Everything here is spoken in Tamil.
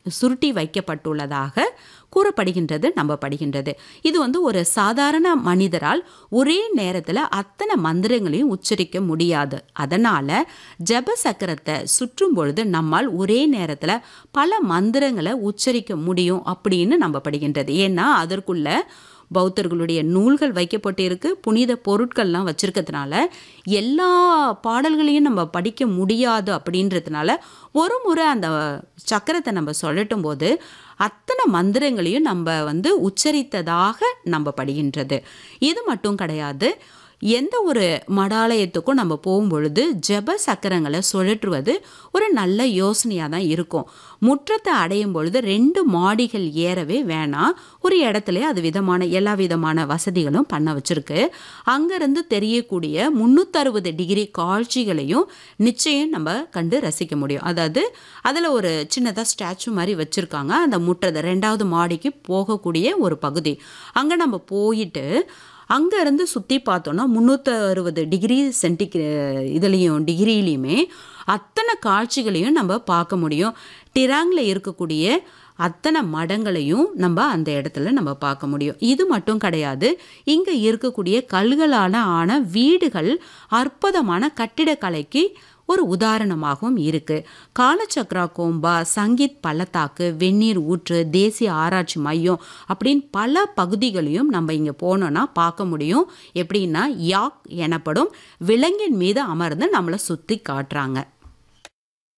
சுருட்டி வைக்கப்பட்டுள்ளதாக கூறப்படுகின்றது நம்பப்படுகின்றது இது வந்து ஒரு சாதாரண மனிதரால் ஒரே நேரத்தில் அத்தனை மந்திரங்களையும் உச்சரிக்க முடியாது அதனால ஜப சக்கரத்தை சுற்றும் பொழுது நம்மால் ஒரே நேரத்தில் பல மந்திரங்களை உச்சரிக்க முடியும் அப்படின்னு நம்பப்படுகின்றது ஏன்னா அதற்குள்ள பௌத்தர்களுடைய நூல்கள் வைக்கப்பட்டு இருக்கு புனித பொருட்கள்லாம் வச்சிருக்கிறதுனால எல்லா பாடல்களையும் நம்ம படிக்க முடியாது அப்படின்றதுனால ஒரு முறை அந்த சக்கரத்தை நம்ம சொல்லட்டும் போது அத்தனை மந்திரங்களையும் நம்ம வந்து உச்சரித்ததாக நம்பப்படுகின்றது இது மட்டும் கிடையாது எந்த ஒரு மடாலயத்துக்கும் நம்ம போகும்பொழுது ஜெப சக்கரங்களை சுழற்றுவது ஒரு நல்ல யோசனையாக தான் இருக்கும் முற்றத்தை அடையும் பொழுது ரெண்டு மாடிகள் ஏறவே வேணாம் ஒரு இடத்துல அது விதமான எல்லா விதமான வசதிகளும் பண்ண வச்சிருக்கு அங்கேருந்து தெரியக்கூடிய முந்நூற்றறுபது டிகிரி காட்சிகளையும் நிச்சயம் நம்ம கண்டு ரசிக்க முடியும் அதாவது அதில் ஒரு சின்னதாக ஸ்டாச்சு மாதிரி வச்சுருக்காங்க அந்த முற்றத்தை ரெண்டாவது மாடிக்கு போகக்கூடிய ஒரு பகுதி அங்கே நம்ம போயிட்டு அங்கே இருந்து சுற்றி பார்த்தோன்னா முந்நூற்றி அறுபது டிகிரி சென்டிகிரே இதுலேயும் டிகிரிலையுமே அத்தனை காட்சிகளையும் நம்ம பார்க்க முடியும் டிராங்கில் இருக்கக்கூடிய அத்தனை மடங்களையும் நம்ம அந்த இடத்துல நம்ம பார்க்க முடியும் இது மட்டும் கிடையாது இங்கே இருக்கக்கூடிய கல்களால் ஆன வீடுகள் அற்புதமான கட்டிடக்கலைக்கு ஒரு உதாரணமாகவும் இருக்கு காலச்சக்ரா கோம்பா சங்கீத் பள்ளத்தாக்கு வெந்நீர் ஊற்று தேசிய ஆராய்ச்சி மையம் அப்படின்னு பல பகுதிகளையும் நம்ம இங்கே போனோன்னா பார்க்க முடியும் எப்படின்னா யாக் எனப்படும் விலங்கின் மீது அமர்ந்து நம்மளை சுற்றி காட்டுறாங்க